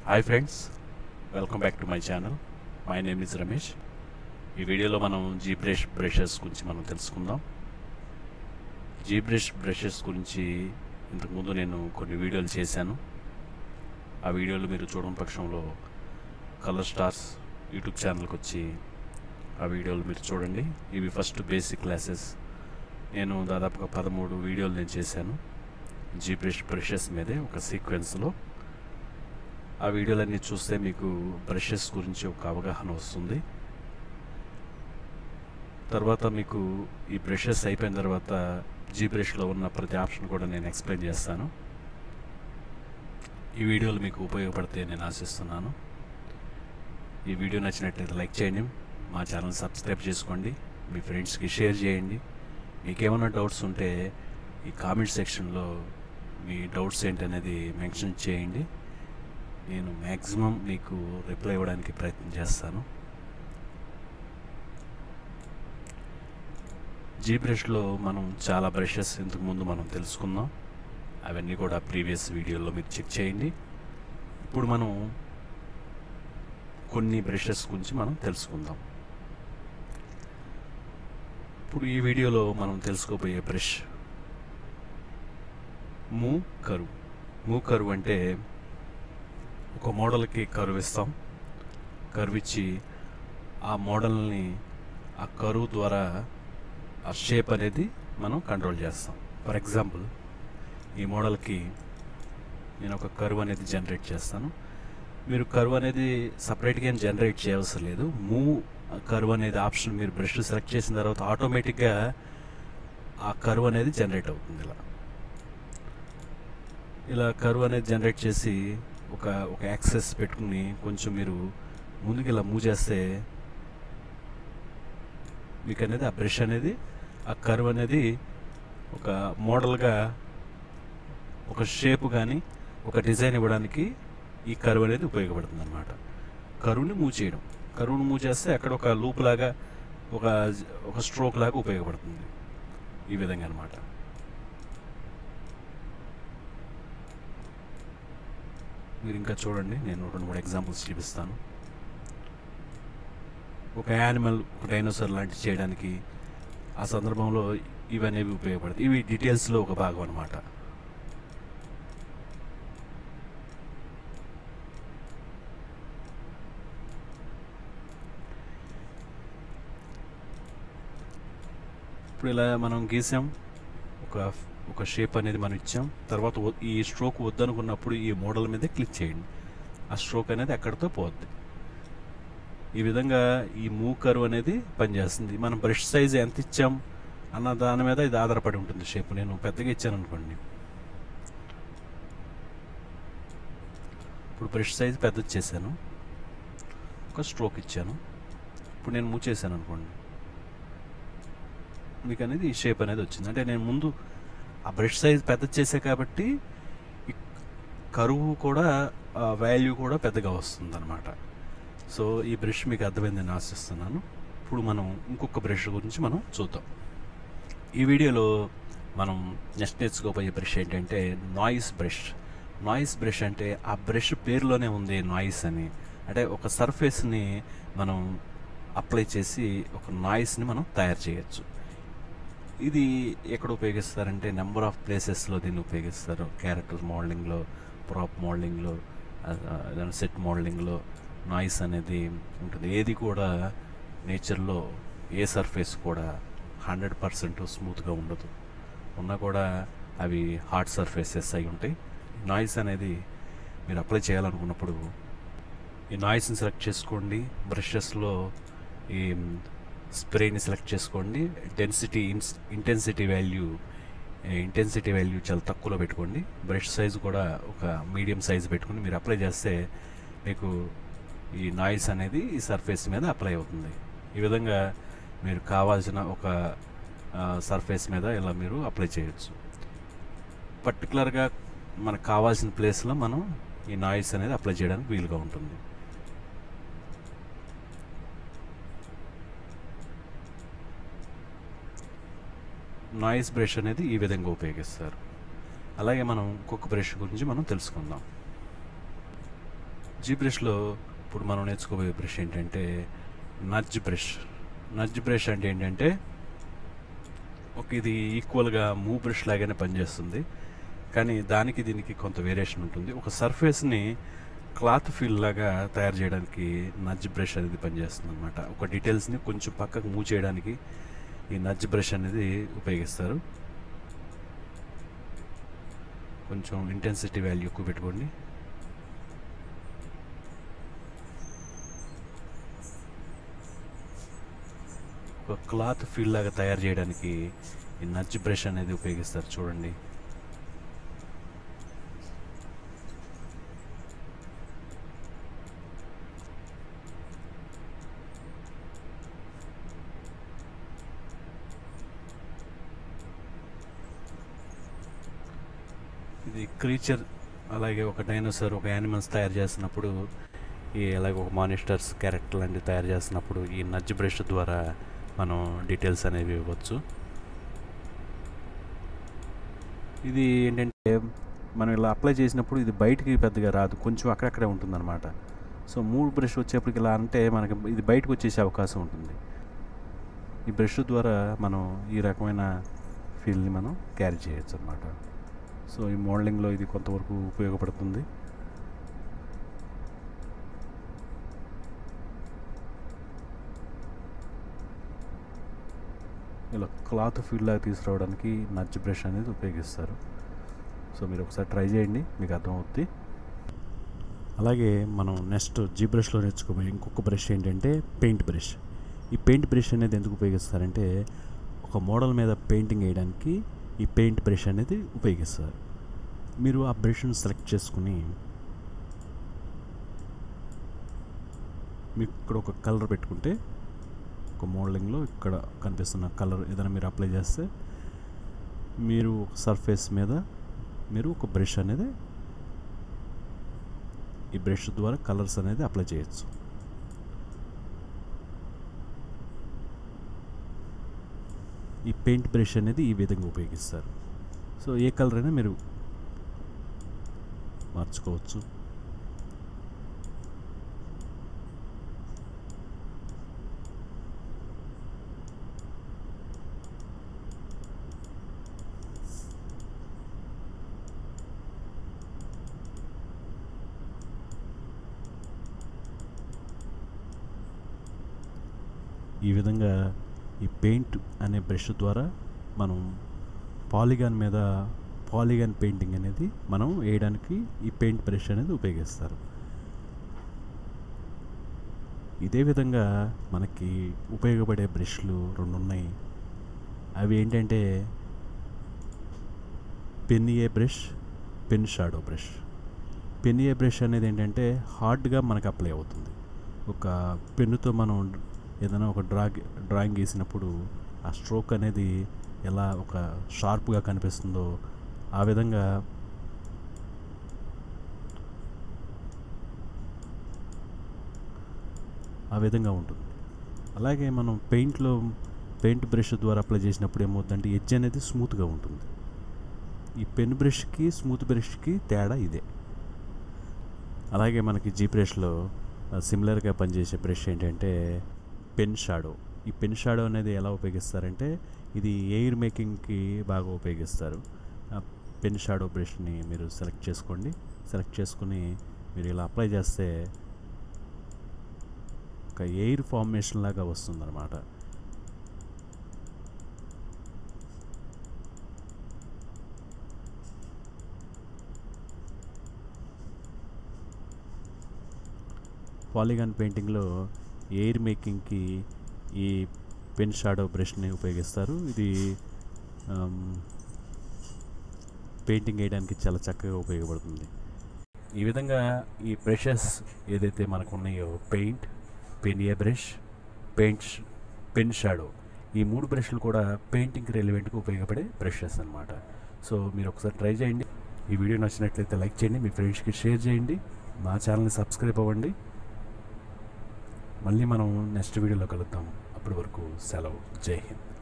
hi friends welcome back to my channel my name is Ramesh ఈ వీడియోలో మనం G brush brushes గురించి మనం తెలుసుకుందాం జీ బ్రష్ బ్రషెస్ గురించి ఇంతకుముందు నేను కొన్ని వీడియోలు చేశాను ఆ వీడియోలు మీరు చూడని పక్షంలో కలర్ స్టార్స్ యూట్యూబ్ ఛానల్కి వచ్చి ఆ వీడియోలు మీరు చూడండి ఇవి ఫస్ట్ బేసిక్ క్లాసెస్ నేను దాదాపుగా పదమూడు వీడియోలు నేను చేశాను జీ బ్రష్ బ్రషెస్ మీదే ఒక సీక్వెన్స్లో ఆ వీడియోలన్నీ చూస్తే మీకు బ్రషెస్ గురించి ఒక అవగాహన వస్తుంది తర్వాత మీకు ఈ బ్రషెస్ అయిపోయిన తర్వాత జీ బ్రష్లో ఉన్న ప్రతి ఆప్షన్ కూడా నేను ఎక్స్ప్లెయిన్ చేస్తాను ఈ వీడియోలు మీకు ఉపయోగపడతాయి నేను ఆశిస్తున్నాను ఈ వీడియో నచ్చినట్లయితే లైక్ చేయండి మా ఛానల్ సబ్స్క్రైబ్ చేసుకోండి మీ ఫ్రెండ్స్కి షేర్ చేయండి మీకు ఏమైనా డౌట్స్ ఉంటే ఈ కామెంట్ సెక్షన్లో మీ డౌట్స్ ఏంటనేది మెన్షన్ చేయండి నేను మ్యాక్సిమం మీకు రిప్లై ఇవ్వడానికి ప్రయత్నం చేస్తాను జీ బ్రష్లో మనం చాలా బ్రషెస్ ఇంతకు ముందు మనం తెలుసుకుందాం అవన్నీ కూడా ప్రీవియస్ వీడియోలో మీరు చెక్ చేయండి ఇప్పుడు మనం కొన్ని బ్రషెస్ గురించి మనం తెలుసుకుందాం ఇప్పుడు ఈ వీడియోలో మనం తెలుసుకోబోయే బ్రష్ మూ కరువు మూ కరువు అంటే ఒక మోడల్కి కరువు ఇస్తాం కరువు ఇచ్చి ఆ మోడల్ని ఆ కరువు ద్వారా ఆ షేప్ అనేది మనం కంట్రోల్ చేస్తాం ఫర్ ఎగ్జాంపుల్ ఈ మోడల్కి నేను ఒక కరువు అనేది జనరేట్ చేస్తాను మీరు కరువు అనేది సపరేట్గా ఏం జనరేట్ చేయవలసిన లేదు మూవ్ కరువు అనేది ఆప్షన్ మీరు బ్రష్ సెలెక్ట్ చేసిన తర్వాత ఆటోమేటిక్గా ఆ కరువు అనేది జనరేట్ అవుతుంది ఇలా ఇలా కరువు అనేది జనరేట్ చేసి ఒక ఒక యాక్సెస్ పెట్టుకుని కొంచెం మీరు ముందుకు ఇలా మూవ్ చేస్తే మీకు అనేది ఆ బ్రష్ అనేది ఆ కర్వ్ అనేది ఒక మోడల్గా ఒక షేప్ కానీ ఒక డిజైన్ ఇవ్వడానికి ఈ కర్వ్ అనేది ఉపయోగపడుతుంది అనమాట కరువుని మూవ్ చేయడం కరువుని మూవ్ చేస్తే అక్కడ ఒక లూప్ లాగా ఒక ఒక స్ట్రోక్ లాగా ఉపయోగపడుతుంది ఈ విధంగా అనమాట మీరు ఇంకా చూడండి నేను రెండు మూడు ఎగ్జాంపుల్స్ చూపిస్తాను ఒక యానిమల్ ఒక డైనోసార్ లాంటి చేయడానికి ఆ సందర్భంలో ఇవనేవి ఉపయోగపడతాయి ఇవి డీటెయిల్స్లో ఒక భాగం అనమాట ఇప్పుడు ఇలా మనం గీసాం ఒక ఒక షేప్ అనేది మనం ఇచ్చాం తర్వాత వ- ఈ స్ట్రోక్ వద్దనుకున్నప్పుడు ఈ మోడల్ మీద క్లిక్ చేయండి ఆ స్ట్రోక్ అనేది అక్కడితో పోద్ది ఈ విధంగా ఈ మూవ్ కర్వ్ అనేది పనిచేస్తుంది మనం బ్రష్ సైజ్ ఎంత ఇచ్చాం అన్న దాని మీద ఇది ఆధారపడి ఉంటుంది షేప్ నేను పెద్దగా ఇచ్చాను అనుకోండి ఇప్పుడు బ్రష్ సైజ్ పెద్ద చేశాను ఒక స్ట్రోక్ ఇచ్చాను ఇప్పుడు నేను మూవ్ చేశాను అనుకోండి మీకు అనేది ఈ షేప్ అనేది వచ్చింది అంటే నేను ముందు ఆ బ్రష్ సైజ్ పెద్ద చేసే కాబట్టి ఈ కరువు కూడా వాల్యూ కూడా పెద్దగా వస్తుంది అనమాట సో ఈ బ్రష్ మీకు అర్థమైందని ఆశిస్తున్నాను ఇప్పుడు మనం ఇంకొక బ్రష్ గురించి మనం చూద్దాం ఈ వీడియోలో మనం నెక్స్ట్ నేర్చుకోబోయే బ్రష్ ఏంటంటే నాయిస్ బ్రష్ నాయిస్ బ్రష్ అంటే ఆ బ్రష్ పేరులోనే ఉంది నాయిస్ అని అంటే ఒక సర్ఫేస్ని మనం అప్లై చేసి ఒక నాయిస్ని మనం తయారు చేయొచ్చు ఇది ఎక్కడ ఉపయోగిస్తారంటే నెంబర్ ఆఫ్ ప్లేసెస్లో దీన్ని ఉపయోగిస్తారు క్యారెక్టర్ మోడలింగ్లో ప్రాప్ మోడలింగ్లో సెట్ మోడలింగ్లో నాయిస్ అనేది ఉంటుంది ఏది కూడా నేచర్లో ఏ సర్ఫేస్ కూడా హండ్రెడ్ పర్సెంట్ స్మూత్గా ఉండదు ఉన్నా కూడా అవి హార్డ్ సర్ఫేసెస్ అయి ఉంటాయి నాయిస్ అనేది మీరు అప్లై చేయాలనుకున్నప్పుడు ఈ నాయిస్ని సెలెక్ట్ చేసుకోండి బ్రషెస్లో ఈ స్ప్రేని సెలెక్ట్ చేసుకోండి density intensity value intensity value చాలా తక్కువలో పెట్టుకోండి బ్రష్ సైజు కూడా ఒక మీడియం సైజు పెట్టుకుని మీరు అప్లై చేస్తే మీకు ఈ నాయిస్ అనేది ఈ సర్ఫేస్ మీద అప్లై అవుతుంది ఈ విధంగా మీరు కావాల్సిన ఒక సర్ఫేస్ మీద ఇలా మీరు అప్లై చేయొచ్చు పర్టికులర్గా మనకు కావాల్సిన ప్లేస్లో మనం ఈ నాయిస్ అనేది అప్లై చేయడానికి వీలుగా ఉంటుంది నాయిస్ బ్రష్ అనేది ఈ విధంగా ఉపయోగిస్తారు అలాగే మనం ఇంకొక బ్రష్ గురించి మనం తెలుసుకుందాం జీ బ్రష్లో ఇప్పుడు మనం నేర్చుకోబోయే బ్రష్ ఏంటంటే నజ్ బ్రష్ నజ్ బ్రష్ అంటే ఏంటంటే ఒక ఇది ఈక్వల్గా మూవ్ బ్రష్ లాగానే పనిచేస్తుంది కానీ దానికి దీనికి కొంత వేరియేషన్ ఉంటుంది ఒక సర్ఫేస్ని క్లాత్ ఫీల్ లాగా తయారు చేయడానికి నజ్ బ్రష్ అనేది పనిచేస్తుంది అనమాట ఒక డీటెయిల్స్ని కొంచెం పక్కకు మూవ్ చేయడానికి ఈ నజ్ బ్రష్ అనేది ఉపయోగిస్తారు కొంచెం ఇంటెన్సిటీ వాల్యూ ఎక్కువ పెట్టుకోండి ఒక క్లాత్ ఫీల్ లాగా తయారు చేయడానికి ఈ నజ్ బ్రష్ అనేది ఉపయోగిస్తారు చూడండి ఇది క్రీచర్ అలాగే ఒక డైనోసార్ ఒక యానిమల్స్ తయారు చేస్తున్నప్పుడు ఈ అలాగే ఒక మానిస్టర్స్ క్యారెక్టర్ లాంటివి తయారు చేస్తున్నప్పుడు ఈ నజ్ బ్రష్ ద్వారా మనం డీటెయిల్స్ అనేవి ఇవ్వచ్చు ఇది ఏంటంటే మనం ఇలా అప్లై చేసినప్పుడు ఇది బయటికి పెద్దగా రాదు కొంచెం అక్కడక్కడే ఉంటుందన్నమాట సో మూడు బ్రష్ వచ్చేప్పటికి ఇలా అంటే మనకి ఇది బయటకు వచ్చేసే అవకాశం ఉంటుంది ఈ బ్రష్ ద్వారా మనం ఈ రకమైన ఫీల్ని మనం క్యారీ చేయొచ్చు అనమాట సో ఈ మోడలింగ్లో ఇది కొంతవరకు ఉపయోగపడుతుంది ఇలా క్లాత్ ఫీల్ లాగా తీసుకురావడానికి నచ్ బ్రష్ అనేది ఉపయోగిస్తారు సో మీరు ఒకసారి ట్రై చేయండి మీకు అర్థమవుద్ది అలాగే మనం నెక్స్ట్ జీ బ్రష్లో నేర్చుకోబోయే ఇంకొక బ్రష్ ఏంటంటే పెయింట్ బ్రష్ ఈ పెయింట్ బ్రష్ అనేది ఎందుకు ఉపయోగిస్తారంటే ఒక మోడల్ మీద పెయింటింగ్ వేయడానికి ఈ పెయింట్ బ్రష్ అనేది ఉపయోగిస్తారు మీరు ఆ బ్రష్ను సెలెక్ట్ చేసుకుని మీకు ఇక్కడ ఒక కలర్ పెట్టుకుంటే ఒక మోడలింగ్లో ఇక్కడ కనిపిస్తున్న కలర్ ఏదైనా మీరు అప్లై చేస్తే మీరు ఒక సర్ఫేస్ మీద మీరు ఒక బ్రష్ అనేది ఈ బ్రష్ ద్వారా కలర్స్ అనేది అప్లై చేయొచ్చు ఈ పెయింట్ బ్రష్ అనేది ఈ విధంగా ఉపయోగిస్తారు సో ఏ కలర్ అయినా మీరు మార్చుకోవచ్చు ఈ విధంగా ఈ పెయింట్ అనే బ్రష్ ద్వారా మనం పాలిగాన్ మీద పాలిగాన్ పెయింటింగ్ అనేది మనం వేయడానికి ఈ పెయింట్ బ్రష్ అనేది ఉపయోగిస్తారు ఇదే విధంగా మనకి ఉపయోగపడే బ్రష్లు రెండు ఉన్నాయి అవి ఏంటంటే పెన్నియే బ్రష్ పెన్ షాడో బ్రష్ పెన్నియే బ్రష్ అనేది ఏంటంటే హార్డ్గా మనకు అప్లై అవుతుంది ఒక పెన్నుతో మనం ఏదైనా ఒక డ్రా డ్రాయింగ్ గీసినప్పుడు ఆ స్ట్రోక్ అనేది ఎలా ఒక షార్ప్గా కనిపిస్తుందో ఆ విధంగా ఆ విధంగా ఉంటుంది అలాగే మనం పెయింట్లో పెయింట్ బ్రష్ ద్వారా అప్లై చేసినప్పుడు ఏమవుతుందంటే ఎడ్జ్ అనేది స్మూత్గా ఉంటుంది ఈ పెన్ బ్రష్కి స్మూత్ బ్రష్కి తేడా ఇదే అలాగే మనకి జీ బ్రష్లో సిమిలర్గా పనిచేసే బ్రష్ ఏంటంటే పెన్ షాడో ఈ పెన్ షాడో అనేది ఎలా ఉపయోగిస్తారంటే ఇది ఎయిర్ మేకింగ్కి బాగా ఉపయోగిస్తారు ఆ పెన్ షాడో బ్రష్ని మీరు సెలెక్ట్ చేసుకోండి సెలెక్ట్ చేసుకుని మీరు ఇలా అప్లై చేస్తే ఒక ఎయిర్ ఫార్మేషన్ లాగా వస్తుందన్నమాట పాలిగాన్ పెయింటింగ్లో ఎయిర్ మేకింగ్కి ఈ పెన్ షాడో బ్రష్ని ఉపయోగిస్తారు ఇది ఆమ్, పెయింటింగ్ వేయడానికి చాలా చక్కగా ఉపయోగపడుతుంది ఈ విధంగా ఈ బ్రషెస్ ఏదైతే మనకు ఉన్నాయో paint pen a brush paint pen shadow ఈ మూడు బ్రష్లు కూడా పెయింటింగ్కి రెలివెంట్గా ఉపయోగపడే బ్రషెస్ అన్నమాట సో మీరు ఒకసారి ట్రై చేయండి ఈ వీడియో నచ్చినట్లయితే లైక్ చేయండి మీ ఫ్రెండ్స్కి షేర్ చేయండి మా ఛానల్ని సబ్స్క్రైబ్ అవ్వండి మళ్ళీ మనం నెక్స్ట్ వీడియోలో కలుద్దాం అప్పటి వరకు సెలవు జై హింద్